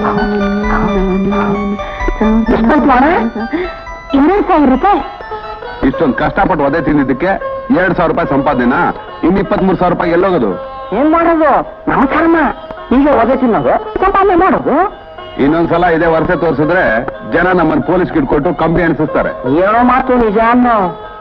ಇನ್ನೊಂದು ಸಾವಿರ ರೂಪಾಯಿ ಇಷ್ಟೊಂದು ಕಷ್ಟಪಟ್ಟು ಒದೆ ತಿಂದಿದ್ದಕ್ಕೆ ಎರಡ್ ಸಾವಿರ ರೂಪಾಯಿ ಸಂಪಾದನೆನಾ ಇನ್ ಇಪ್ಪತ್ಮೂರು ಸಾವಿರ ರೂಪಾಯಿ ಎಲ್ಲೋಗೋದು ಏನ್ ಮಾಡೋದು ನಮ್ಮ ಕರ್ಮ ಈಗ ಒದೆ ತಿನ್ನೋದು ಸಂಪಾದನೆ ಮಾಡೋದು ಇನ್ನೊಂದ್ಸಲ ಇದೇ ವರ್ಷ ತೋರಿಸಿದ್ರೆ ಜನ ನಮ್ಮನ್ನ ಪೊಲೀಸ್ ಕಿಟ್ಕೊಟ್ಟು ಕಂಬಿ ಅನಿಸಿಸ್ತಾರೆ ಏನೋ ಮಾತು ನಿಜ ಅನ್ನೋ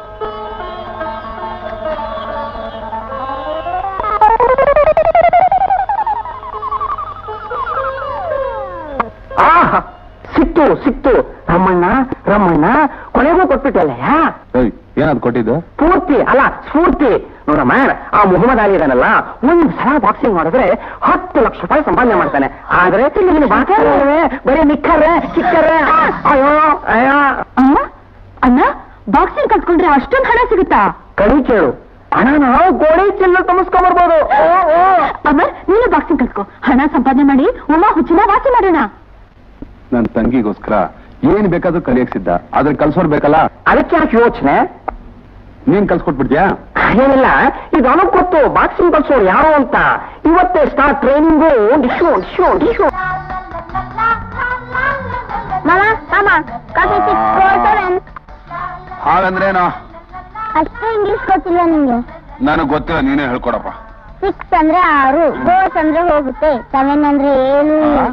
ಆಹ್! ಸಿಕ್ತು ಸಿಕ್ತು ರಮಣ್ಣ ರಮಣ್ಣ ಕೊನೆಗೂ ಕೊಟ್ಬಿಟ್ಟಲ್ಲಯ್ಯ ಏಯ್, ಏನದ್ ಕೊಟ್ಟಿದ್ದು ಪೂರ್ತಿ ಅಲ್ಲ ಸ್ಫೂರ್ತಿ ನೋಡಮ್ಮ ಆ ಮೊಹಮ್ಮದ್ ಅಲಿ ಇದಾನಲ್ಲ ಒಂದ್ ಸಲ ಬಾಕ್ಸಿಂಗ್ ಮಾಡಿದ್ರೆ ಹತ್ತು ಲಕ್ಷ ರೂಪಾಯಿ ಸಂಪಾದನೆ ಮಾಡ್ತಾನೆ ಆದ್ರೆ ಇಲ್ಲಿ ಬಾಕ್ಸಿಂಗ್ ಬರೀ ನಿಕ್ಕರೆ ಚಿಕ್ಕರೆ ಅಯ್ಯೋ ಅಯ್ಯೋ ಅಮ್ಮ ಅಣ್ಣ ಬಾಕ್ಸಿಂಗ್ ಕಲ್ತ್ಕೊಂಡ್ರೆ ಅಷ್ಟೊಂದು ಹಣ ಸಿಗುತ್ತಾ ಕಣಿ ಕೇಳು ಹಣ ನಾವು ಗೋಡೆ ಚಿಲ್ಲ ತುಂಬಿಸ್ಕೊಂಡ್ಬರ್ಬೋದು ಓ ಓ ಅಮರ್ ನೀನು ಬಾಕ್ಸಿಂಗ್ ಕಲ್ತ್ಕೋ ಹಣ ಸಂಪಾದನೆ ಮಾಡಿ ಉಮಾ ಹುಚ್ಚಿನ ವಾಸಿ ಮಾಡೋಣ ನನ್ ತಂಗಿಗೋಸ್ಕರ ಏನ್ ಬೇಕಾದ್ರೂ ಕಲಿಯಕ್ ಸಿದ್ಧ ಆದ್ರೆ ಕಲ್ಸೋರ್ ಬೇಕಲ್ಲ ಅದಕ್ಕೆ ಯಾಕೆ ಯೋಚನೆ ನೀನ್ ಕಲ್ಸ್ಕೊಟ್ಬಿಡ್ತೀಯಾ ಏನಿಲ್ಲ ಇದು ಅವನಿಗೆ ಗೊತ್ತು ಬಾಕ್ಸಿಂಗ್ ಕಲ್ಸೋರು ಯಾರು ಅಂತ ಇವತ್ತೇ ಸ್ಟಾರ್ಟ್ ಟ್ರೈನಿಂಗು ಡಿಶು ಡಿಶು ಡಿಶು ಮಾಮ ಮಾಮ ಕಾಫಿ ಸಿಕ್ಸ್ ಫೋರ್ ಸೆವೆನ್ ಹಾಗಂದ್ರೇನೋ ಅಷ್ಟು ಇಂಗ್ಲಿಷ್ ಗೊತ್ತಿಲ್ಲ ನಿಮ್ಗೆ ನನಗ್ ಗೊತ್ತಿಲ್ಲ ನೀನೇ ಹೇಳ್ಕೊಡಪ್ಪ ಸಿಕ್ಸ್ ಅಂದ್ರೆ ಆರು ಫೋರ್ಸ್ ಅಂದ್ರೆ ಹೋಗುತ್ತೆ ಸೆವೆನ್ ಅಂದ್ರೆ ಏಳು ಆ?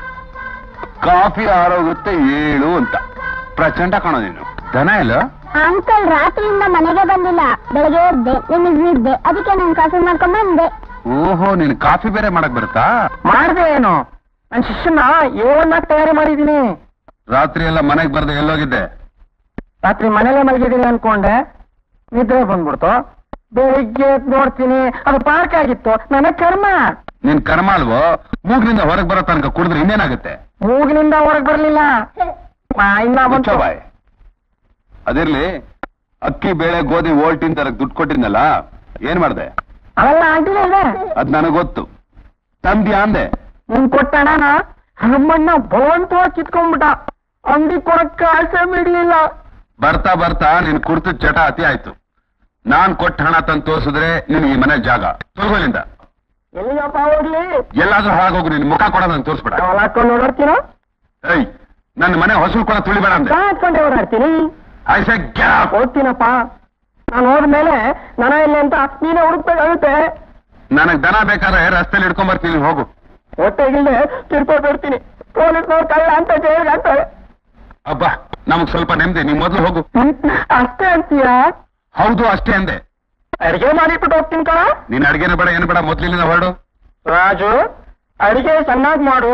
ಕಾಫಿ ಆರೋಗುತ್ತೆ ಏಳು ಅಂತ ಪ್ರಚಂಡ ಕಾಣೋ ನೀನು ದನ ಇಲ್ಲ ಅಂಕಲ್ ರಾತ್ರಿಯಿಂದ ಮನೆಗೆ ಬಂದಿಲ್ಲ ಬೆಳಗ್ಗೆ ಎದ್ದೆ ನಿಮಗೆ ಇದ್ದೆ ಅದಕ್ಕೆ ನಾನು ಕಾಫಿ ಮಾಡ್ಕೊಂಡ್ ಬಂದೆ ಓಹೋ ನೀನ್ ಕಾಫಿ ಬೇರೆ ಮಾಡಕ್ ಬರುತ್ತಾ ಮಾಡ್ದೆ ಏನು ನನ್ನ ಶಿಷ್ಯನ ಏಳನ್ನಾಗಿ ತಯಾರಿ ಮಾಡಿದ್ದೀನಿ ರಾತ್ರಿ ಎಲ್ಲ ಮನೆಗ್ ಬರ್ದೆ ಎಲ್ಲೋಗಿದ್ದೆ ರಾತ್ರಿ ಮನೇಲೆ ಮಲಗಿದ್ದೀನಿ ಅನ್ಕೊಂಡೆ ನಿದ್ರೆ ಬಂದ್ಬಿಡ್ತು ಬೆಳಿಗ್ಗೆ ಎದ್ದು ನೋಡ್ತೀನಿ ಅದು ಪಾರ್ಕ್ ಆಗಿತ್ತು ನನ್ನ ಕರ್ಮ ನಿನ್ ಕರ್ಮ ಅಲ್ವೋ ಮೂಗ್ನಿಂದ ಹೊರಗ್ ಬರೋ ತನಕ ಕುಡಿದ್ರೆ ಇನ್ನೇನಾಗುತ್ತೆ ಮೂಗಿನಿಂದ ಹೊರಗೆ ಬರ್ಲಿಲ್ಲ ಆ, ಇನ್ನ ಬಂತು ಮುಚ್ಚೋ ಬಾಯ್ ಅದಿರ್ಲಿ ಅಕ್ಕಿ ಬೇಳೆ ಗೋಧಿ ಓಲ್ಟಿನ್ ತರಕ್ ದುಡ್ಡು ಕೊಟ್ಟಿದ್ನಲ್ಲ ಏನ್ ಮಾಡ್ದೆ ಅವೆಲ್ಲ ಆಗಿಲ್ಲ ಇದೆ ಅದ್ ನನಗ್ ಗೊತ್ತು ತಂದ್ಯಾ ಅಂದೆ ನಿನ್ ಕೊಟ್ಟಣ ನಮ್ಮಣ್ಣ ಬಲವಂತವಾಗಿ ಕಿತ್ಕೊಂಡ್ಬಿಟ್ಟ ಅಂಗಡಿ ಕೊಡಕ್ಕೆ ಆಸೆ ಬಿಡ್ಲಿಲ್ಲ ಬರ್ತಾ ಬರ್ತಾ ನಿನ್ ಕುರ್ತು ಚಟ ಅತಿ ಆಯ್ತು ನಾನ್ ಕೊಟ್ಟ ಹಣ ತಂದು ತೋರ್ಸಿದ್ರೆ ನಿನ್ ಈ ಮನೆ ಜಾಗ ತೊಳ್ಗೊಲಿಂದ ಎಲ್ಲಿಗಪ್ಪ ಹೋಗ್ಲಿ ಎಲ್ಲಾದ್ರೂ ಹಾಳಾಗೋಗು ನಿನ್ ಮುಖ ಕೊಡ ನಂಗೆ ತೋರಿಸ್ಬೇಡ ಅವಳ ಹಾಕೊಂಡು ಓಡಾಡ್ತೀನೋ ಏಯ್ ನನ್ನ ಮನೆ ಹೊಸಲು ಕೂಡ ತುಳಿಬೇಡ ಅಂದೆ ಹಾಕೊಂಡೆ ಓಡಾಡ್ತೀನಿ ಐ ಸೆ ಗ್ಯಾಪ್ ಹೋಗ್ತೀನಪ್ಪ ನಾನು ಹೋದ್ಮೇಲೆ ದನ ಇಲ್ಲ ಅಂತ ನೀನೇ ಹುಡುಕ್ಬೇಕಾಗುತ್ತೆ ನನಗ್ ದನ ಬೇಕಾದ್ರೆ ರಸ್ತೆಲಿ ಹಿಡ್ಕೊಂಡ್ ಬರ್ತೀನಿ ಹೋಗು ಹೊಟ್ಟೆಗಿಲ್ದೆ ತಿರ್ಕೊಂಡು ಬಿಡ್ತೀನಿ ಪೊಲೀಸ್ನವ್ರು ಕಳ್ಳ ಅಂತ ಜೈಲ್ಗೆ ಹಾಕ್ತಾರೆ ಅಬ್ಬ ನಮಗ್ ಸ್ವಲ್ಪ ನೆಮ್ಮದಿ ನೀವ್ ಮೊದ್ಲು ಹೋಗು ಅಷ್ಟೇ ಅಂತೀಯಾ ಹೌದು ಅಷ್ಟೇ ಅಂದೆ ಅಡಿಗೆ ಮಾಡಿಬಿಟ್ಟು ಹೋಗ್ತೀನಿ ಕಣ ನೀನ್ ಅಡ್ಗೆನ ಬೇಡ ಏನು ಬೇಡ ಮೊದ್ಲಿನಿಂದ ಹೊರಡು ರಾಜು ಅಡಿಗೆ ಚೆನ್ನಾಗಿ ಮಾಡು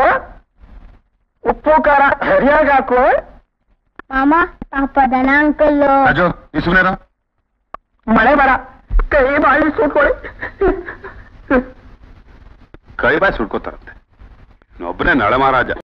ಉಪ್ಪು ಖಾರ ಸರಿಯಾಗಿ ಹಾಕು ಮಾಮ ಪಾಪ ದನ ಅಂಕಲ್ಲು ರಾಜು ಈ ಸುಮ್ನೆ ಮಳೆ ಬರ ಕೈ ಮಾಡಿ ಸುಟ್ಕೊಳ್ಳಿ ಕೈ ಬಾಯ್ ಸುಡ್ಕೋತಾರಂತೆ ಒಬ್ಬನೇ ನಳ ಮಹಾರಾಜ